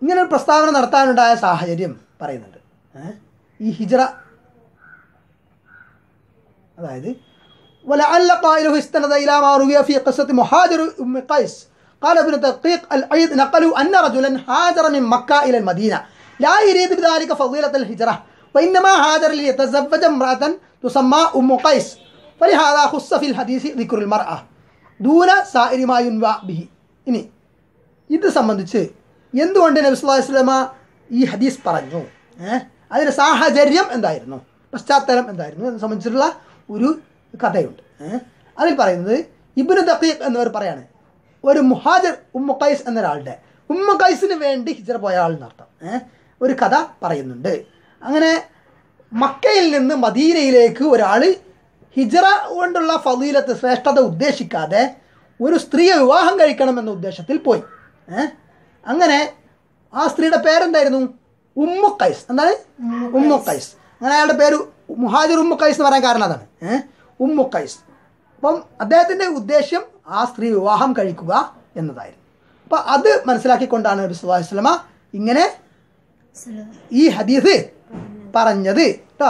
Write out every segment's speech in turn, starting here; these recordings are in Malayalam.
ഇങ്ങനെ ഒരു പ്രസ്താവന നടത്താനുണ്ടായ സാഹചര്യം പറയുന്നുണ്ട് ഏ? ഈ ഹിജ്റ അതായത് ولعل قائله استند إلى ما روي في قصة مهاجر أم قيس قال ابن تدقيق العيد نقلوا أن رجلا هاجر من مكة إلى المدينة لا يريد بذلك فضيلة الهجرة وإنما هاجر ليتزوج امرأة تسمى أم قيس فلهذا خص في الحديث ذكر المرأة دون سائر ما ينوى به ഇനി ഇത് സംബന്ധിച്ച് എന്തുകൊണ്ട് നബി സ്വല്ലല്ലാഹു അലൈഹി വസല്ലമ ഈ ഹദീസ് പറഞ്ഞു ഏഹ് അതിൻ്റെ സാഹചര്യം എന്തായിരുന്നു പശ്ചാത്തലം എന്തായിരുന്നു എന്ന് സംബന്ധിച്ചിട്ടുള്ള ഒരു കഥയുണ്ട് ഏഹ് അതിൽ പറയുന്നത് ഇബ്നു ദഖീഖ് എന്നിവർ പറയാണ് ഒരു മുഹാജിർ ഉമ്മു ഖൈസ് എന്നൊരാളുടെ ഉമ്മു ഖൈസിന് വേണ്ടി ഹിജറ പോയ ആൾ എന്നർത്ഥം ഏഹ് ഒരു കഥ പറയുന്നുണ്ട് അങ്ങനെ മക്കയിൽ നിന്ന് മദീനയിലേക്ക് ഒരാൾ ഹിജറ കൊണ്ടുള്ള ഫലീലത്ത് ശ്രേഷ്ഠത ഉദ്ദേശിക്കാതെ ഒരു സ്ത്രീയെ വിവാഹം കഴിക്കണം എന്ന ഉദ്ദേശത്തിൽ പോയി ഏ? അങ്ങനെ ആ സ്ത്രീയുടെ പേരെന്തായിരുന്നു ഉമ്മു കൈസ് എന്താണ് ഉമ്മു കൈസ് അങ്ങനെ അയാളുടെ പേര് മുഹാജിർ ഉമ്മു കൈസ് എന്ന് പറയാൻ കാരണം അതാണ് ഏ? ഉമ്മു കൈസ് അപ്പം അദ്ദേഹത്തിൻ്റെ ഉദ്ദേശ്യം ആ സ്ത്രീ വിവാഹം കഴിക്കുക എന്നതായിരുന്നു അപ്പം അത് മനസ്സിലാക്കിക്കൊണ്ടാണ് നബി സല്ലല്ലാഹു അലൈഹി വസല്ലമ ഇങ്ങനെ ഈ ഹദീസ് പറഞ്ഞത് കേട്ടോ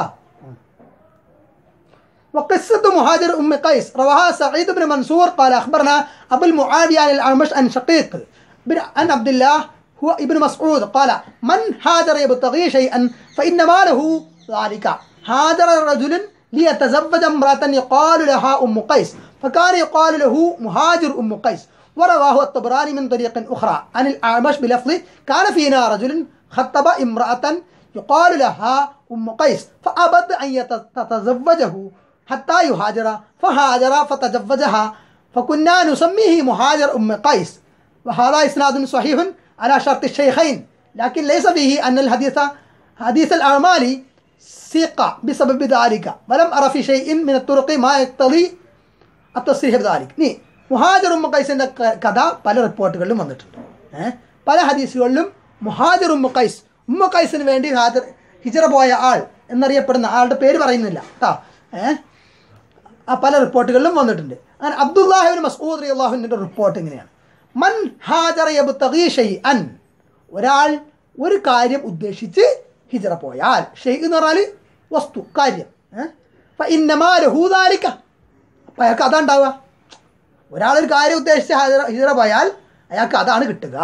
وقصة مهاجر أم قيس رواها سعيد بن منصور قال أخبرنا أبو المعاوية عن الأعمش عن شقيق بن عن عبد الله هو ابن مسعود قال من هاجر يبتغي شيئا فإنما له ذلك هاجر رجل ليتزوج امرأة يقال لها أم قيس فكان يقال له مهاجر أم قيس ورواه الطبراني من طريق أخرى عن الأعمش بلفظ كان فينا رجل خطب امرأة يقال لها أم قيس فأبت أن يت- تتزوجه حتى يهاجر فهاجر فتزوجها فكنا نسميه مهاجر أم قيس وهذا إسناد صحيح على شرط الشيخين لكن ليس فيه أن الحديث حديث الأعمال سيق بسبب ذلك ولم أرى في شيء من الطرق ما يقتضي അത്തസ്രീഹ് ദാലിക് നീ മുഹാജർ ഉമ്മ കൈസിൻ്റെ കഥ പല റിപ്പോർട്ടുകളിലും വന്നിട്ടുണ്ട് ഏഹ് പല ഹദീസുകളിലും മുഹാജർ ഉമ്മ കൈസ് ഉമ്മ കൈസിന് വേണ്ടി ഹാജർ ഹിജറ പോയ ആൾ എന്നറിയപ്പെടുന്ന ആളുടെ പേര് പറയുന്നില്ല കേട്ടോ ഏഹ് ആ പല റിപ്പോർട്ടുകളിലും വന്നിട്ടുണ്ട് അങ്ങനെ അബ്ദുല്ലാഹിബിൻ മസൂദ് അലി അള്ളാഹുവിൻ്റെ റിപ്പോർട്ട് ഇങ്ങനെയാണ് മൻ ഹാജർ യബ്തഗി ഷൈഅൻ ഒരാൾ ഒരു കാര്യം ഉദ്ദേശിച്ച് ഹിജറ പോയാൽ ഷെയ് എന്ന് പറഞ്ഞാൽ വസ്തു കാര്യം ഏഹ് അപ്പം ഇന്നമാ ലഹൂദാലിക്ക അപ്പം അയാൾക്ക് അതാ ഉണ്ടാവുക ഒരാളൊരു കാര്യം ഉദ്ദേശിച്ച് ഹാജറ ഹിജറ പോയാൽ അയാൾക്ക് അതാണ് കിട്ടുക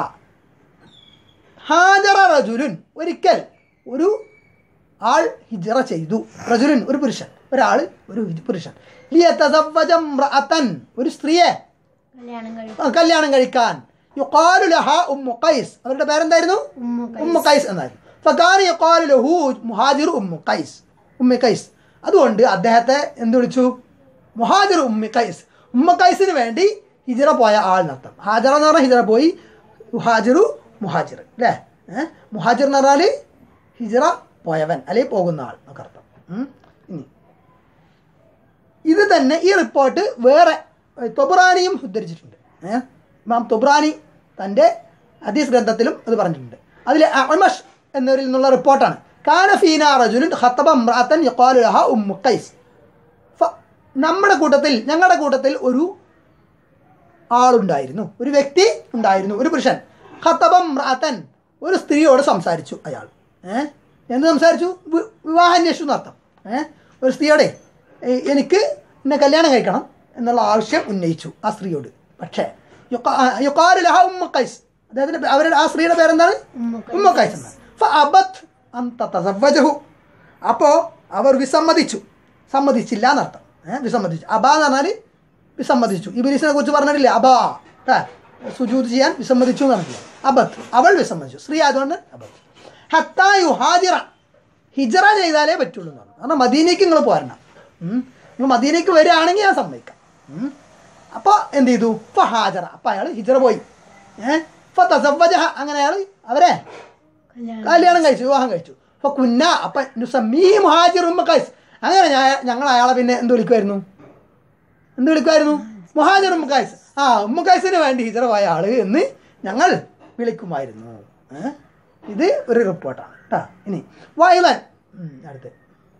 ഹാജറ റജുലുൻ ഒരിക്കൽ ഒരു ആൾ ഹിജറ ചെയ്തു റജുലുൻ ഒരു പുരുഷൻ ഒരാൾ ഒരു ഹി- പുരുഷൻ ലിയതസവ്വജ ഇംറഅതൻ, ഒരു സ്ത്രീയെ കല്യാണം കഴിക്കും ആ, കല്യാണം കഴിക്കാൻ യുഖാലു ലഹ ഉമ്മു ഖൈസ് അവരുടെ പേരെന്തായിരുന്നു ഉമ്മു ഖൈസ്. ഉമ്മു ഖൈസ് എന്നായിരുന്നു ഫക്കാന യുഖാലു ലഹു മുഹാജിർ ഉമ്മു ഖൈസ് ഉമ്മി ഖൈസ് അതുകൊണ്ട് അദ്ദേഹത്തെ എന്ത് വിളിച്ചു മുഹാജിർ ഉമ്മി ഖൈസ് ഉമ്മ ഖൈസിന് വേണ്ടി ഹിജറ പോയ ആൾ എന്നർത്ഥം ഹാജറ എന്ന് പറഞ്ഞാൽ ഹിജറ പോയി ഹാജിറു മുഹാജിർ അല്ലേ ഏഹ് മുഹാജിർ എന്ന് പറഞ്ഞാൽ ഹിജറ പോയവൻ അല്ലെങ്കിൽ പോകുന്ന ആൾ എന്നൊക്കെ അർത്ഥം ഉം. ഇനി ഇത് തന്നെ ഈ റിപ്പോർട്ട് വേറെ ഏഹ്, തൊബ്രാനിയും ഉദ്ധരിച്ചിട്ടുണ്ട് ഏഹ് ഇമാം തൊബ്രാനി തൻ്റെ ഹദീസ് ഗ്രന്ഥത്തിലും അത് പറഞ്ഞിട്ടുണ്ട് അതിൽ അമഷ് എന്നവരിൽ നിന്നുള്ള റിപ്പോർട്ടാണ് കാന ഫീന റജുലുൻ ഖത്തബ ഇംറഅത്തൻ യഖാലു ലഹ ഉമ്മു ഖൈസ് ഫ- നമ്മുടെ കൂട്ടത്തിൽ ഞങ്ങളുടെ കൂട്ടത്തിൽ ഒരു ആളുണ്ടായിരുന്നു ഒരു വ്യക്തി ഉണ്ടായിരുന്നു ഒരു പുരുഷൻ ഖത്തബ ഇംറഅത്തൻ ഒരു സ്ത്രീയോട് സംസാരിച്ചു അയാൾ ഏഹ് എന്ത് സംസാരിച്ചു വി- വിവാഹം അന്വേഷിച്ചു എന്നർത്ഥം ഏഹ് ഒരു സ്ത്രീയോടെ "ഏ- എനിക്ക് എന്നെ കല്യാണം കഴിക്കണം എന്നുള്ള ആവശ്യം ഉന്നയിച്ചു ആ സ്ത്രീയോട് പക്ഷേ യുക്കാ- ആ, യുക്കാലു ലഹ ഉമ്മ കൈസ് അദ്ദേഹത്തിൻ്റെ പേ- അവരുടെ ആ സ്ത്രീയുടെ പേരെന്താണ് ഉമ്മു ഉമ്മ കൈസ് എന്നാണ് ഫഅബത് അൻ തതസവ്വജഹു അപ്പോൾ അവർ വിസമ്മതിച്ചു സമ്മതിച്ചില്ല എന്നർത്ഥം ഏഹ് വിസമ്മതിച്ചു അബ എന്ന് പറഞ്ഞാൽ വിസമ്മതിച്ചു ഇബിലിസിനെ കുറിച്ച് പറഞ്ഞിട്ടില്ലേ അബ ഏ, സുജൂദ് ചെയ്യാൻ വിസമ്മതിച്ചു എന്ന് പറഞ്ഞിട്ടില്ലേ അബത്ത് അവൾ വിസമ്മതിച്ചു സ്ത്രീ ആയതുകൊണ്ട് അബത്ത് ഹത്തായു ഹാജിറ ഹിജറ ചെയ്താലേ പറ്റുള്ളൂ എന്ന് പറഞ്ഞു കാരണം മദീനയ്ക്ക് നിങ്ങൾ പോരണം ഉം. നിങ്ങൾ മദീനയ്ക്ക് വരികയാണെങ്കിൽ ഞാൻ സമ്മതിക്കാം ഉം. അപ്പോൾ എന്ത് ചെയ്തു ഫ ഹാജറ അപ്പോൾ അയാൾ ഹിജറ പോയി ഏഹ് ഫ തസവ്വജഹ അങ്ങനെ അയാൾ അവരെ കല്യാണം കല്യാണം കഴിച്ചു വിവാഹം കഴിച്ചു അപ്പോൾ കുന്ന അപ്പം നുസമ്മീ മുഹാജിർ ഉമ്മ കൈസ് അങ്ങനെ ഞാൻ ഞങ്ങൾ അയാളെ പിന്നെ എന്ത് വിളിക്കുമായിരുന്നു എന്ത് വിളിക്കുമായിരുന്നു മുഹാജിർ ഉമ്മ കൈസ് ആ ഉമ്മ കൈസിന് വേണ്ടി ഹിജറ പോയ ആള് എന്ന് ഞങ്ങൾ വിളിക്കുമായിരുന്നു ഏ? ഇത് ഒരു റിപ്പോർട്ടാണ് കേട്ടോ ഇനി വയലൻ അടുത്ത്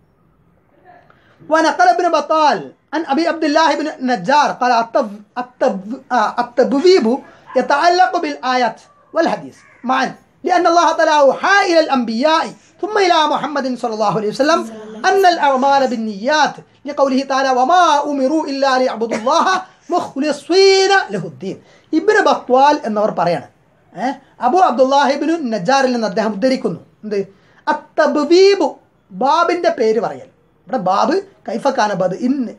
ونقل ابن بطال عن ابي عبد الله بن النجار قال التب التب آه، التبويب يتعلق بالايات والحديث معا لأن الله تعالى أوحى إلى الأنبياء ثم إلى محمد صلى الله عليه وسلم أن الأعمال بالنيات لقوله تعالى وما أمروا إلا ليعبدوا الله مخلصين له الدين ابن ബത്വാൽ എന്നവർ പറയാണ് ഏഹ് അബു അബ്ദുല്ലാഹിബിനു നജാറിൽ നിന്ന് അദ്ദേഹം ഉദ്ധരിക്കുന്നു എന്ത് അത്തബീബു ബാബിൻ്റെ പേര് പറയൽ ഇവിടെ ബാബ് കൈഫക്കാന ബദ് ഇന്ന്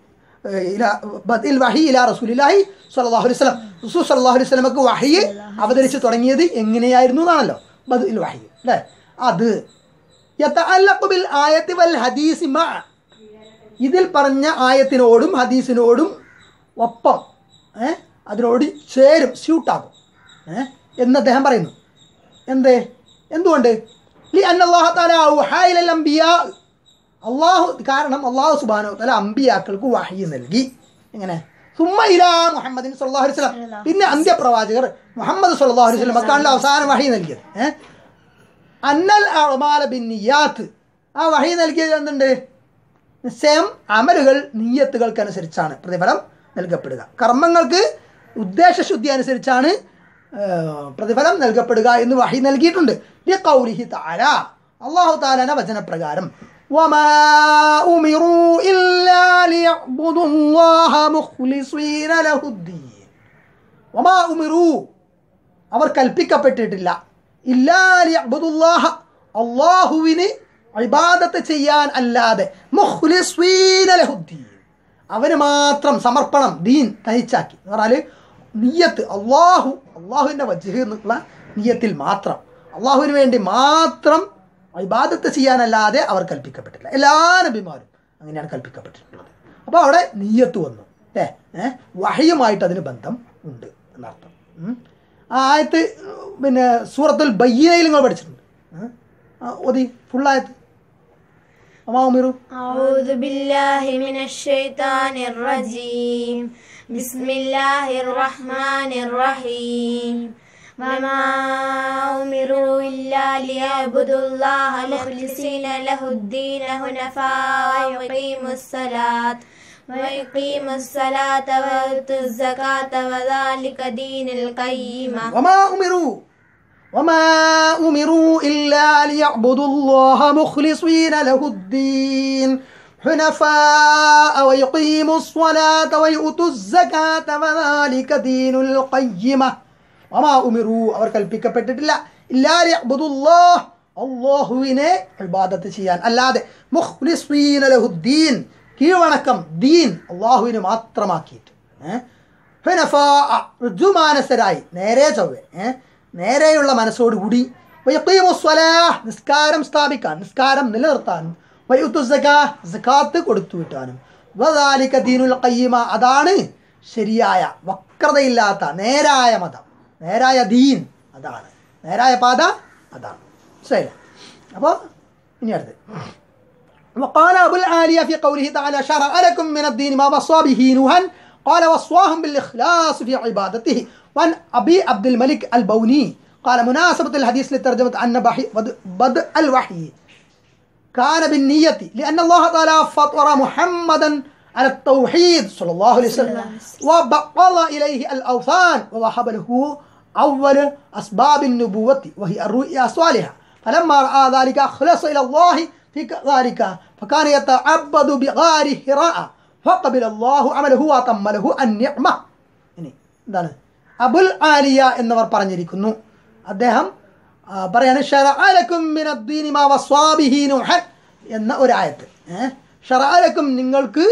ബദിൽ വഹി ഇല റസൂലില്ലാഹി സ്വല്ലല്ലാഹു അലൈഹി വസല്ലം റസൂൽ സ്വല്ലല്ലാഹു അലൈഹി വസല്ലമക്ക് വഹി അവതരിച്ച് തുടങ്ങിയത് എങ്ങനെയായിരുന്നു എന്നാണല്ലോ ബദിൽ വഹി അല്ലേ അത് യതഅല്ലഖു ബിൽ ആയത്തി വൽ ഹദീസി മഅ ഇതിൽ പറഞ്ഞ ആയത്തിനോടും ഹദീസിനോടും ഒപ്പം ഏ അതിനോട് ചേരും സ്യൂട്ടാകും ഏ എന്ന് അദ്ദേഹം പറയുന്നു എന്തേ എന്തുകൊണ്ട് ലി അന്നല്ലാഹു തആല ഔഹാ ഇലൽ അംബിയാ അള്ളാഹു കാരണം അള്ളാഹു സുബാനോ തല അമ്പിയാക്കൾക്ക് വഹി നൽകി എങ്ങനെ സുമ്മ ഇലാ മുഹമ്മദിൻ സല്ലല്ലാഹു അലൈഹി വസല്ലം പിന്നെ അന്ത്യപ്രവാചകർ മുഹമ്മദ് സല്ലല്ലാഹു അലൈഹി വസല്ലം മക്കാണിലെ അവസാന വഹി നൽകിയത് ഏ അന്നൽ അഅ്മാല ബിന്നിയാത്ത് ആ വഹി നൽകിയത് എന്തുണ്ട് നിശ്ചയം അമലുകൾ നീയത്തുകൾക്കനുസരിച്ചാണ് പ്രതിഫലം നൽകപ്പെടുക കർമ്മങ്ങൾക്ക് ഉദ്ദേശശുദ്ധി അനുസരിച്ചാണ് ആ, പ്രതിഫലം നൽകപ്പെടുക എന്ന് വഹി നൽകിയിട്ടുണ്ട് ലിഖൗലിഹി തആല അല്ലാഹു തആലയുടെ വചനപ്രകാരം وما أمروا إلا ليعبدوا الله مخلصين له الدين وما أمروا അവർ കൽപ്പിക്കപ്പെട്ടിട്ടില്ല ഇല്ലാലി അബ്ദുല്ലാഹ അള്ളാഹുവിന് ഇബാദത്ത് ചെയ്യാൻ അല്ലാതെ മുഖ്ലിസ്വീന ലഹുദ്ദീൻ അവന് മാത്രം സമർപ്പണം ദീൻ തനിച്ചാക്കി എന്ന് പറഞ്ഞാൽ നിയ്യത്ത് അള്ളാഹു അള്ളാഹുവിൻ്റെ വജ്ഹ് എന്നുള്ള നിയ്യത്തിൽ മാത്രം അള്ളാഹുവിന് വേണ്ടി മാത്രം ഇബാദത്ത് ചെയ്യാനല്ലാതെ അവർ കൽപ്പിക്കപ്പെട്ടില്ല എല്ലാ നബിമാരും അങ്ങനെയാണ് കൽപ്പിക്കപ്പെട്ടിട്ടുള്ളത് അപ്പോൾ അവിടെ നീയത്ത് വന്നു അല്ലേ ഏഹ് വഹയുമായിട്ട് അതിന് ബന്ധം ഉണ്ട് എന്നർത്ഥം ഉം. ആ ആയത്ത് പിന്നെ സൂറത്തുൽ ബയ്യനയിൽ നിങ്ങൾ പഠിച്ചിട്ടുണ്ട് ഏഹ്? ആ, ഓതി ഫുള്ളായത്ത് അമാമിറു أعوذ بالله من الشيطان الرجيم بسم الله الرحمن الرحيم وما أمروا إلا ليعبدوا الله مخلصين له الدين حنفاء ويقيموا الصلاة ويقيموا الصلاة ويؤتوا الزكاة وذلك دين القيمة وما أمروا وما أمروا إلا ليعبدوا الله مخلصين له الدين حنفاء ويقيموا الصلاة ويؤتوا الزكاة وذلك دين القيمة وما أمروا അവർ കൽപ്പിക്കപ്പെട്ടിട്ടില്ല ഇല്ലാ ലിയഅ്ബുദുല്ലാഹ് അള്ളാഹുവിനെ ഇബാദത്ത് ചെയ്യാൻ അല്ലാതെ മുഖ്ലിസ്വീന ലഹുദ്ദീൻ കീഴ്വണക്കം ദീൻ അള്ളാഹുവിന് മാത്രമാക്കിയിട്ട് ഏഹ് ഹുനഫാ ഋജുമാനസരായി നേരെ ചൊവ്വെ ഏ? നേരെയുള്ള മനസ്സോടുകൂടി വയക്കീമുസ്വലാഹ് നിസ്കാരം സ്ഥാപിക്കാൻ നിസ്കാരം നിലനിർത്താനും വയുത്തു സക്കാത്ത് കൊടുത്തു വിട്ടാനും വദാലിക ദീനുൽ ഖയ്യിമ അതാണ് ശരിയായ വക്രതയില്ലാത്ത നേരായ മതം നേരായ ദീൻ അതാണ് നേരായ പാത അതാണ് മനസ്സിലായില്ലേ അപ്പോൾ ഇനി അടുത്ത് وقال أبو العالية في قوله تعالى شرع لكم من الدين ما وصى به نوحا قال وصاهم بالإخلاص في عبادته وعن أبي عبد الملك البوني قال مناسبة الحديث لترجمة أن بحي- بد- بدء الوحي كان بالنية لأن الله تعالى فطر محمدا على التوحيد صلى الله عليه وسلم وبقض إليه الأوثان ووهب له أول أسباب النبوة وهي الرؤيا الصالحة فلما رأى ذلك أخلص إلى الله في ذلك فكان يتعبد بغار هراء فقبل الله عمله وأتم له النعمة ഇനി എന്താണ് അബുൽ ആലിയ എന്നവർ പറഞ്ഞിരിക്കുന്നു അദ്ദേഹം ആ, പറയാണ് ഷറഅലക്കും മിനദ്ദീനി മാ വസ്വാ ബിഹി നൂഹൻ എന്ന ഒരു ആയത്ത് ഏഹ് ഷറഅലക്കും നിങ്ങൾക്ക്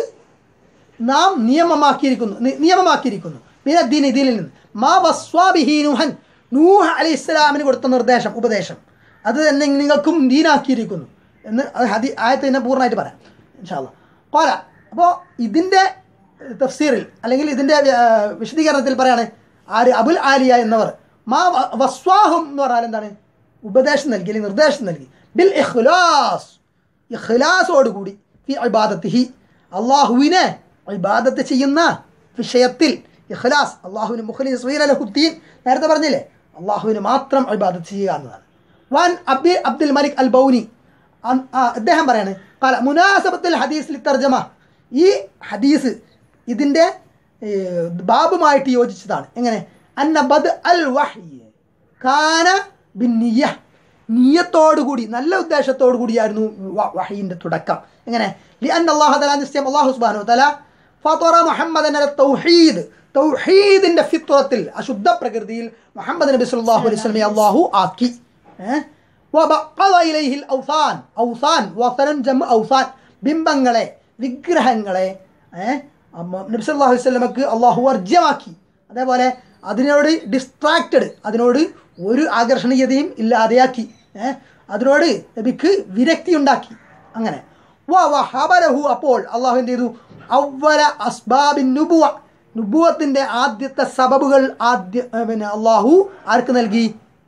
നാം നിയമമാക്കിയിരിക്കുന്നു നി- നിയമമാക്കിയിരിക്കുന്നു മിനദ്ദീൻ ഇതിൽ നിന്ന് മാ വസ്വാ ബിഹി നൂഹൻ നൂഹ് അലൈഹി ഇസ്ലാമിന് കൊടുത്ത നിർദ്ദേശം ഉപദേശം അത് തന്നെ നിങ്ങൾക്കും ദീനാക്കിയിരിക്കുന്നു എന്ന് അത് ഹദി ആയത്ത് തന്നെ പൂർണ്ണമായിട്ട് പറയാം ഇൻഷാല്ല കോല അപ്പോൾ ഇതിൻ്റെ തഫ്സീറിൽ അല്ലെങ്കിൽ ഇതിൻ്റെ ആ, വിശദീകരണത്തിൽ പറയാണ് ആര് അബുൽ ആലിയ എന്നവർ മാ വ- വസ്വാഹും എന്ന് പറഞ്ഞാൽ എന്താണ് ഉപദേശം നൽകി അല്ലെങ്കിൽ നിർദ്ദേശം നൽകി ബിൽ ഇഖ്ലാസ് ഇഖ്ലാസോടുകൂടി ഫി ഇബാദത്തിഹി അള്ളാഹുവിനെ ഇബാദത്ത് ചെയ്യുന്ന വിഷയത്തിൽ ഇഖ്ലാസ് അള്ളാഹുവിന് മുഖ്ലീൻ ലഹുദ്ദീൻ നേരത്തെ പറഞ്ഞില്ലേ അള്ളാഹുവിന് മാത്രം ഇബാദത്ത് ചെയ്യുക എന്നതാണ് വാൻ അബ്ദി അബ്ദുൽ മലിക് അൽ ബൗനി അൻ- ആ, അദ്ദേഹം പറയാണ് കാല മുനാസബത്തുൽ ഹദീസ് തർജമ ഈ ഹദീസ് ഇതിൻ്റെ ഏർ, ബാബുമായിട്ട് യോജിച്ചതാണ് എങ്ങനെ അന്ന ബദ് അൽ വഹി കാന ബിൻ നിയ്യ നിയത്തോടു കൂടി നല്ല ഉദ്ദേശത്തോടു കൂടിയായിരുന്നു വ- വഹയിന്റെ തുടക്കം എങ്ങനെ ലിഅൻ അല്ലാഹു തആല നിശ്ചയം അല്ലാഹു സുബ്ഹാനഹു വതആല ഫതറ മുഹമ്മദൻ അല തൗഹീദ് തൗഹീദിന്റെ ഫിത്രത്തിൽ അശുദ്ധ പ്രകൃതിയിൽ മുഹമ്മദ് നബി സല്ലല്ലാഹു അലൈഹി വസല്ലമയെ അല്ലാഹു ആക്കി ഏഹ് വബഖദ ഇലൈഹിൽ ഔസാൻ ഔസാൻ വസനൻ ജം ഔസാൻ ബിംബങ്ങളെ വിഗ്രഹങ്ങളെ ഏഹ് അമ്മ- നബി സല്ലല്ലാഹു അലൈഹി വസല്ലമക്ക് അല്ലാഹു വർജ്യമാക്കി അതേപോലെ അതിനോട് ഡിസ്ട്രാക്റ്റഡ് അതിനോട് ഒരു ആകർഷണീയതയും ഇല്ലാതെയാക്കി ഏഹ് അതിനോട് നബിക്ക് വിരക്തി ഉണ്ടാക്കി അങ്ങനെ വ വഹബലഹു അപ്പോൾ അള്ളാഹു എന്ത് ചെയ്തു അവല അസ്ബാബിൻ നുബുവ നുബുവത്തിൻ്റെ ആദ്യത്തെ സബബുകൾ ആദ്യ ഏ, പിന്നെ അള്ളാഹു ആർക്ക് നൽകി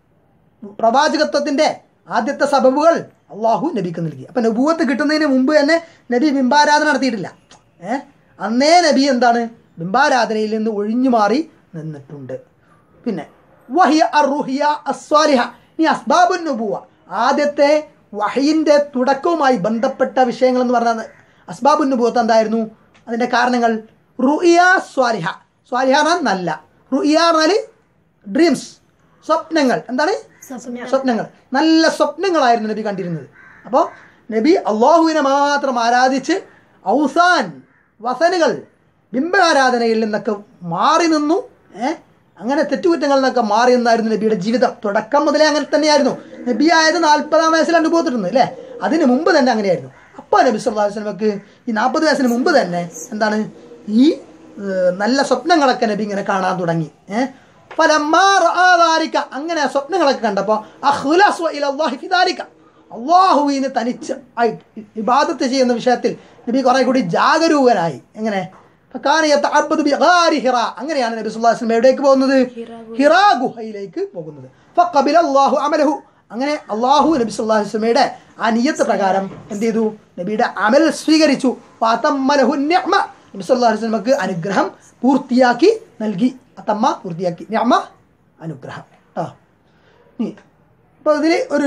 പ്രവാചകത്വത്തിൻ്റെ ആദ്യത്തെ സബബുകൾ അള്ളാഹു നബിക്ക് നൽകി അപ്പം നബുവത്ത് കിട്ടുന്നതിന് മുമ്പ് തന്നെ നബി ബിംബാരാധന നടത്തിയിട്ടില്ല ഏ അന്നേ നബി എന്താണ് ബിംബാരാധനയിൽ നിന്ന് ഒഴിഞ്ഞു മാറി നിന്നിട്ടുണ്ട് പിന്നെ വഹിയ അറുഹിയ അസ്വാലിഹ ഈ അസ്ബാബുൻ നുബുവ ആദ്യത്തെ വഹയിൻ്റെ തുടക്കവുമായി ബന്ധപ്പെട്ട വിഷയങ്ങൾ എന്ന് പറഞ്ഞാൽ അസ്ബാബുൻ നുബുവത്ത് എന്തായിരുന്നു അതിൻ്റെ കാരണങ്ങൾ റുഇയ സ്വാലിഹ സ്വാലിഹ എന്നാൽ നല്ല റുഇയ എന്നാൽ ഡ്രീംസ് സ്വപ്നങ്ങൾ എന്താണ് സ്വപ്നങ്ങൾ നല്ല സ്വപ്നങ്ങളായിരുന്നു നബി കണ്ടിരുന്നത് അപ്പോൾ നബി അള്ളാഹുവിനെ മാത്രം ആരാധിച്ച് ഔസാൻ വസനുകൾ ബിംബാരാധനയിൽ നിന്നൊക്കെ മാറി നിന്നു ഏഹ് അങ്ങനെ തെറ്റുകുറ്റങ്ങളിൽ നിന്നൊക്കെ മാറി നിന്നായിരുന്നു നബിയുടെ ജീവിതം തുടക്കം മുതലേ അങ്ങനെ തന്നെയായിരുന്നു നബി ആയത് നാൽപ്പതാം വയസ്സിൽ അനുഭവത്തിട്ടുണ്ട് അല്ലേ അതിന് മുമ്പ് തന്നെ അങ്ങനെയായിരുന്നു അപ്പോൾ നബി സല്ലല്ലാഹു അലൈഹി വസല്ലമക്ക് ഈ നാൽപ്പത് വയസ്സിന് മുമ്പ് തന്നെ എന്താണ് ഈ ഏഹ്, നല്ല സ്വപ്നങ്ങളൊക്കെ നബി ഇങ്ങനെ കാണാൻ തുടങ്ങി ഏഹ് ഫലമ്മാ റആ ദാലിക അങ്ങനെ സ്വപ്നങ്ങളൊക്കെ കണ്ടപ്പോൾ അഖ്ലസു ഇലല്ലാഹി ഫി ദാലിക അള്ളാഹുവിന് തനിച്ച് ആയി ഇബാദത്ത് ചെയ്യുന്ന വിഷയത്തിൽ നബി കുറെ കൂടി ജാഗരൂകനായി എങ്ങനെ ഫകാന യതഅബ്ബദു ബിഗാരി ഹിറ അങ്ങനെയാണ് നബി സല്ലല്ലാഹു അലൈഹി വസല്ലം എവിടേക്ക് പോകുന്നത് ഹിറാ ഗുഹയിലേക്ക് പോകുന്നത് ഫഖബില അല്ലാഹു അമലഹു അങ്ങനെ അള്ളാഹു നബി സല്ലല്ലാഹു അലൈഹി വസല്ലമയുടെ ആ നിയ്യത്ത് പ്രകാരം എന്ത് ചെയ്തു നബിയുടെ അമൽ സ്വീകരിച്ചു ഫതമ്മലഹു നിഅമ നബി സല്ലല്ലാഹു അലൈഹി വസല്ലമക്ക് അനുഗ്രഹം പൂർത്തിയാക്കി നൽകി അതമ്മ പൂർത്തിയാക്കി നിഅമ അനുഗ്രഹം ആ ഇനി ഇപ്പോൾ ഇതിൽ ഒരു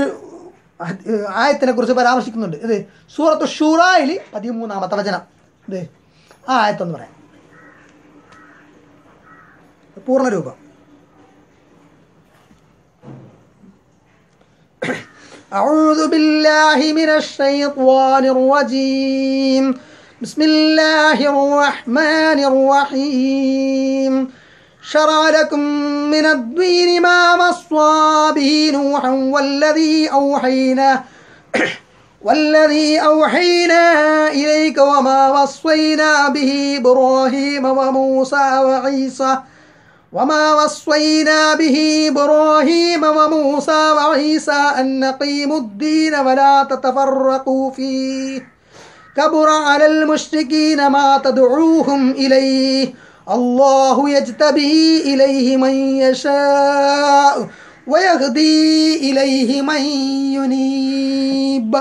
ആയത്തിനെ കുറിച്ച് പരാമർശിക്കുന്നുണ്ട് ഇത് സൂറത്ത് ഷൂറായിൽ പതിമൂന്നാമത്തെ വചനം ഇത് ആ ആയത്തൊന്ന് പറയാം പൂർണ്ണരൂപം أعوذ بالله من الشيطان الرجيم بسم الله الرحمن الرحيم شرع لكم من الدين ما وصى به نوحا والذي أوحينا والذي أوحينا إليك وما وصينا به إبراهيم وموسى وعيسى وما وصينا به إبراهيم وموسى وعيسى أن نقيموا الدين ولا تتفرقوا فيه كبر على المشركين ما تدعوهم إليه الله يجتبي إليه من يشاء ويهدي إليه من ينيب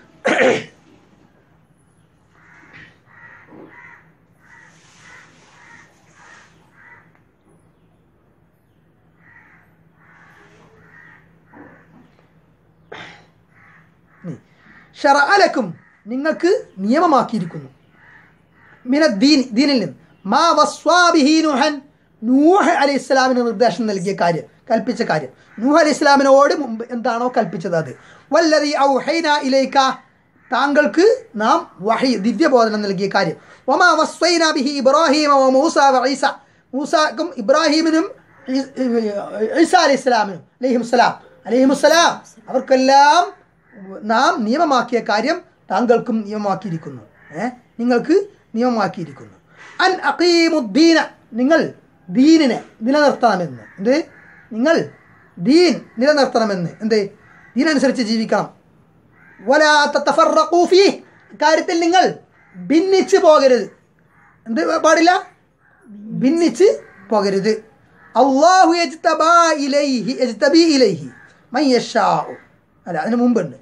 ഷറഅലക്കും നിങ്ങൾക്ക് നിയമമാക്കിയിരിക്കുന്നു മിന ദീൻ ദീനിൽ നിന്ന് മാ വസ്വാബിഹി നുഹൻ നൂഹ് അലി ഇസ്ലാമിന് നിർദ്ദേശം നൽകിയ കാര്യം കൽപ്പിച്ച കാര്യം നൂഹ് അലി ഇസ്ലാമിനോട് മുമ്പ് എന്താണോ കൽപ്പിച്ചത് അത് വല്ലതി ഔഹൈന ഇലൈക്ക താങ്കൾക്ക് നാം വഹി ദിവ്യബോധനം നൽകിയ കാര്യം ഒമാ വസ്വൈന ബിഹി ഇബ്രാഹിം വ മൂസ വ ഈസ മൂസാക്കും ഇബ്രാഹിമിനും ഈ- ഈസ അലി ഇസ്ലാമിനും അലഹിമുസ്സലാം അലഹിമുസ്സലാം അവർക്കെല്ലാം നാം നിയമമാക്കിയ കാര്യം താങ്കൾക്കും നിയമമാക്കിയിരിക്കുന്നു ഏ നിങ്ങൾക്ക് നിയമമാക്കിയിരിക്കുന്നു അൻ അഖീമുദ്ദീന നിങ്ങൾ ദീനിനെ നിലനിർത്തണമെന്ന് എന്ത് നിങ്ങൾ ദീൻ നിലനിർത്തണമെന്ന് എന്ത് ദീനനുസരിച്ച് ജീവിക്കണം വലാ തത്തഫറഖൂ ഫീഹ് കാര്യത്തിൽ നിങ്ങൾ ഭിന്നിച്ച് പോകരുത് എന്ത് പാടില്ല ഭിന്നിച്ച് പോകരുത് അള്ളാഹു യജ്തബാ ഇലൈഹി യജ്തബി ഇലൈഹി മൻ യശാഉ അല്ല അതിന് മുമ്പുണ്ട്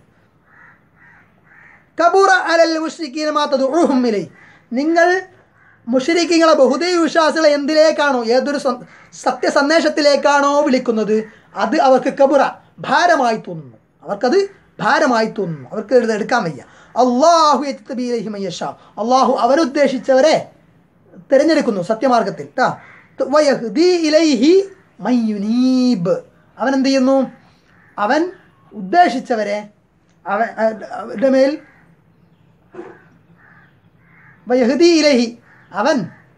കബൂറ അലൽ മുഷ്രിക്കീന മാ തദ്ഉഹും ഇലൈ നിങ്ങൾ മുഷരിക്കിങ്ങളെ ബഹുദൈവ വിശ്വാസികളെ എന്തിലേക്കാണോ ഏതൊരു സ- സത്യസന്ദേശത്തിലേക്കാണോ വിളിക്കുന്നത് അത് അവർക്ക് കബുറ ഭാരമായി തോന്നുന്നു അവർക്കത് ഭാരമായി തോന്നുന്നു അവർക്ക് ഇത് എടുക്കാൻ വയ്യ അള്ളാഹു യജ്തബീലൈഹി മയ്യഷാ അള്ളാഹു അവരുദ്ദേശിച്ചവരെ തിരഞ്ഞെടുക്കുന്നു സത്യമാർഗത്തിൽ ട്ടാ. വയഹ്ദി ഇലൈഹി മയ്യുനീബ് അവൻ എന്ത് ചെയ്യുന്നു അവൻ ഉദ്ദേശിച്ചവരെ അവൻ അവരുടെ മേൽ വയഹദി ഇലഹി അവൻ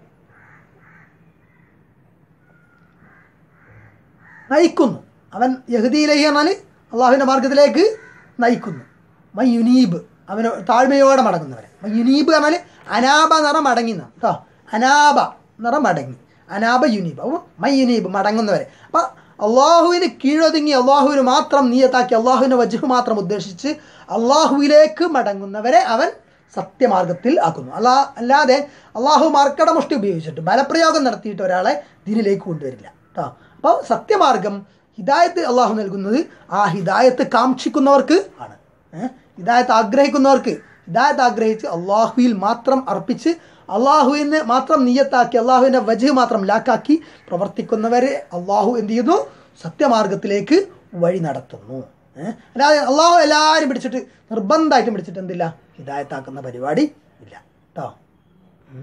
നയിക്കുന്നു അവൻ യഹദിയിലേക്ക് എന്നാൽ അള്ളാഹുവിൻ്റെ മാർഗത്തിലേക്ക് നയിക്കുന്നു മൈ യുനീബ് അവന് താഴ്മയോടെ മടങ്ങുന്നവരെ മൈ യുനീബ് എന്നാൽ അനാബ നിറം മടങ്ങി എന്നാണ് കേട്ടോ അനാബ നിറം മടങ്ങി അനാബ യുനീബ് അപ്പോൾ മൈ യുനീബ് മടങ്ങുന്നവരെ അപ്പം അള്ളാഹുവിന് കീഴൊതുങ്ങി അള്ളാഹുവിന് മാത്രം നീയത്താക്കി അള്ളാഹുവിൻ്റെ വജുഹ് മാത്രം ഉദ്ദേശിച്ച് അള്ളാഹുവിലേക്ക് മടങ്ങുന്നവരെ അവൻ സത്യമാർഗത്തിൽ ആക്കുന്നു അല്ലാ അല്ലാതെ അള്ളാഹു മാർക്കടമുഷ്ടി ഉപയോഗിച്ചിട്ട് ബലപ്രയോഗം നടത്തിയിട്ട് ഒരാളെ ദിനിലേക്ക് കൊണ്ടുവരില്ല കേട്ടോ അപ്പോൾ സത്യമാർഗം ഹിദായത്ത് അള്ളാഹു നൽകുന്നത് ആ ഹിദായത്ത് കാക്ഷിക്കുന്നവർക്ക് ആണ് ഏഹ് ഹിദായത്ത് ആഗ്രഹിക്കുന്നവർക്ക് ഹിദായത്ത് ആഗ്രഹിച്ച് അള്ളാഹുവിൽ മാത്രം അർപ്പിച്ച് അള്ളാഹുവിനെ മാത്രം നീയത്താക്കി അള്ളാഹുവിൻ്റെ വജ് മാത്രം ലാക്കാക്കി പ്രവർത്തിക്കുന്നവരെ അള്ളാഹു എന്ത് ചെയ്യുന്നു സത്യമാർഗത്തിലേക്ക് വഴി നടത്തുന്നു ഏഹ് അല്ലാതെ അള്ളാഹു എല്ലാവരും പിടിച്ചിട്ട് നിർബന്ധമായിട്ടും പിടിച്ചിട്ട് എന്തില്ല ഹിദായത്താക്കുന്ന പരിപാടി ഇല്ല കേട്ടോ ഉം.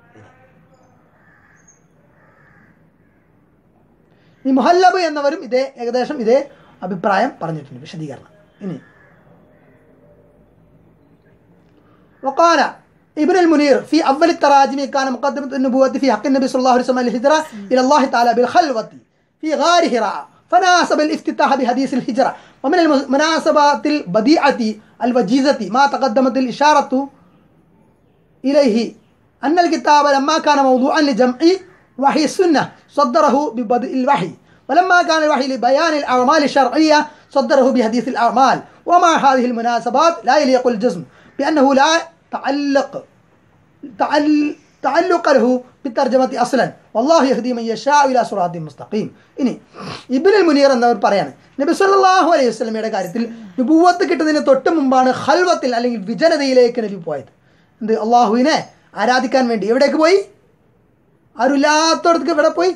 ഈ മുഹല്ലബ് എന്നവരും ഇതേ ഏകദേശം ഇതേ അഭിപ്രായം പറഞ്ഞിട്ടുണ്ട് വിശദീകരണം ഇനി وقال ابن المنير في أول التراجم كان مقدمة النبوة في حق النبي صلى الله عليه وسلم الهجرة إلى الله تعالى بالخلوة في غار هراء فناسب الافتتاح بحديث الهجرة ومن المناسبات البديعة الوجيزة ما تقدمت الإشارة إليه أن الكتاب لما كان موضوعا لجمع وحي السنة صدره ببدء الوحي ولما كان الوحي لبيان الأعمال الشرعية صدره بحديث الأعمال ومع هذه المناسبات لا يليق الجزم بأنه لا تعلق تعل تعلق له بالترجمة أصلا والله يهدي من يشاء إلى صراط مستقيم ഇനി ഇബ്നുൽ മുനീർ എന്നവർ പറയാണ് നബി സല്ലല്ലാഹു അലൈഹി വസല്ലമയുടെ കാര്യത്തിൽ നുബുവത്ത് കിട്ടുന്നതിന് തൊട്ട് മുമ്പാണ് ഖൽവത്തിൽ അല്ലെങ്കിൽ വിജനതയിലേക്ക് നബി പോയത് എന്ത് അള്ളാഹുവിനെ ആരാധിക്കാൻ വേണ്ടി എവിടേക്ക് പോയി ആരുമില്ലാത്തടത്തേക്ക് എവിടെ പോയി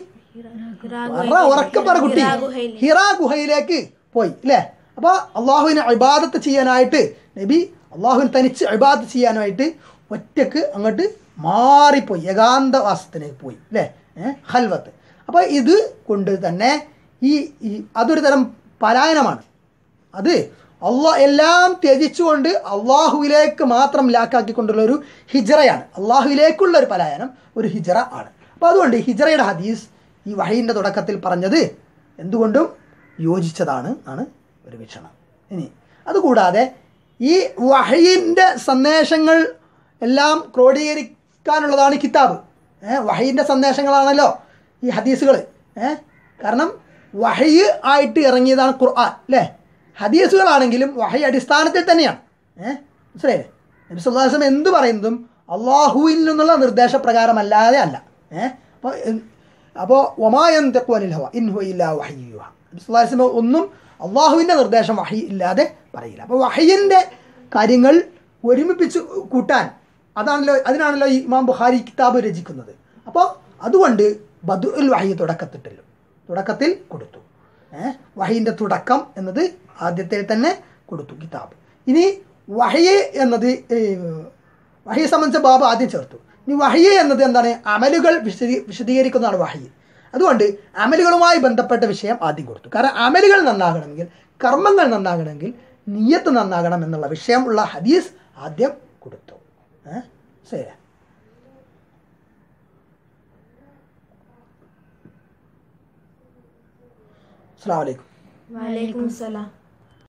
പറ ഉറക്കെ പറ കുട്ടി ഹിറ ഗുഹയിലേക്ക് പോയി അല്ലേ അപ്പോൾ അള്ളാഹുവിനെ ഇബാദത്ത് ചെയ്യാനായിട്ട് നബി അള്ളാഹുവിന് തനിച്ച് ഇബാദത്ത് ചെയ്യാനായിട്ട് ഒറ്റക്ക് അങ്ങോട്ട് മാറിപ്പോയി ഏകാന്തവാസത്തിലേക്ക് പോയി അല്ലേ ഏഹ് ഹൽവത്ത് അപ്പോൾ ഇത് കൊണ്ട് തന്നെ ഈ ഈ അതൊരു തരം പലായനമാണ് അത് അള്ളാ എല്ലാം ത്യജിച്ചുകൊണ്ട് അള്ളാഹുവിലേക്ക് മാത്രം ലാക്കാക്കിക്കൊണ്ടുള്ള ഒരു ഹിജറയാണ് അള്ളാഹുവിലേക്കുള്ള ഒരു പലായനം ഒരു ഹിജറ ആണ് അപ്പോൾ അതുകൊണ്ട് ഹിജറയുടെ ഹദീസ് ഈ വഹീൻ്റെ തുടക്കത്തിൽ പറഞ്ഞത് എന്തുകൊണ്ടും യോജിച്ചതാണ് ആണ് ഒരു വീക്ഷണം ഇനി അതുകൂടാതെ ഈ വഹീൻ്റെ സന്ദേശങ്ങൾ എല്ലാം ക്രോഡീകരിക്കാനുള്ളതാണ് കിതാബ് ഏഹ് വഹീൻ്റെ സന്ദേശങ്ങളാണല്ലോ ഈ ഹദീസുകൾ ഏഹ് കാരണം വഹയ് ആയിട്ട് ഇറങ്ങിയതാണ് ഖുർആൻ അല്ലേ ഹദീസുകളാണെങ്കിലും വഹയ് അടിസ്ഥാനത്തിൽ തന്നെയാണ് ഏഹ് മനസ്സിലായില്ലേ നബി സല്ലല്ലാഹു അലൈഹി വസല്ലം എന്ത് പറയുന്നതും അള്ളാഹുവിൽ നിന്നുള്ള നിർദ്ദേശപ്രകാരമല്ലാതെ അല്ല ഏഹ് അപ്പോൾ അപ്പോൾ ഒമായം തെക്കുവനിൽ ഹവ ഇൻഹു ഇല്ല വഹയ്യുഹ നബി സല്ലല്ലാഹു അലൈഹി വസല്ലം ഒന്നും അള്ളാഹുവിൻ്റെ നിർദ്ദേശം വഹി ഇല്ലാതെ പറയില്ല അപ്പോൾ വഹയിൻ്റെ കാര്യങ്ങൾ ഒരുമിപ്പിച്ച് കൂട്ടാൻ അതാണല്ലോ അതിനാണല്ലോ ഈ ഇമാം ബുഖാരി കിതാബ് രചിക്കുന്നത് അപ്പോൾ അതുകൊണ്ട് ബദുൽ വഹി തുടക്കത്തിട്ടല്ലോ തുടക്കത്തിൽ കൊടുത്തു ഏഹ് വഹീൻ്റെ തുടക്കം എന്നത് ആദ്യത്തെ തന്നെ കൊടുത്തു കിതാബ് ഇനി വഹയെ എന്നത് ഏഹ്, വഹയെ സംബന്ധിച്ച ബാബ് ആദ്യം ചേർത്തു ഇനി വഹയെ എന്നത് എന്താണ് അമലുകൾ വിശദീ വിശദീകരിക്കുന്നതാണ് വഹയി അതുകൊണ്ട് അമലുകളുമായി ബന്ധപ്പെട്ട വിഷയം ആദ്യം കൊടുത്തു കാരണം അമലുകൾ നന്നാകണമെങ്കിൽ കർമ്മങ്ങൾ നന്നാകണമെങ്കിൽ നിയത്ത് നന്നാകണം എന്നുള്ള വിഷയം ഉള്ള ഹദീസ് ആദ്യം കൊടുത്തു ഏഹ് ശരി അസ്സാം വലൈക്കും വലൈക്കും സലാം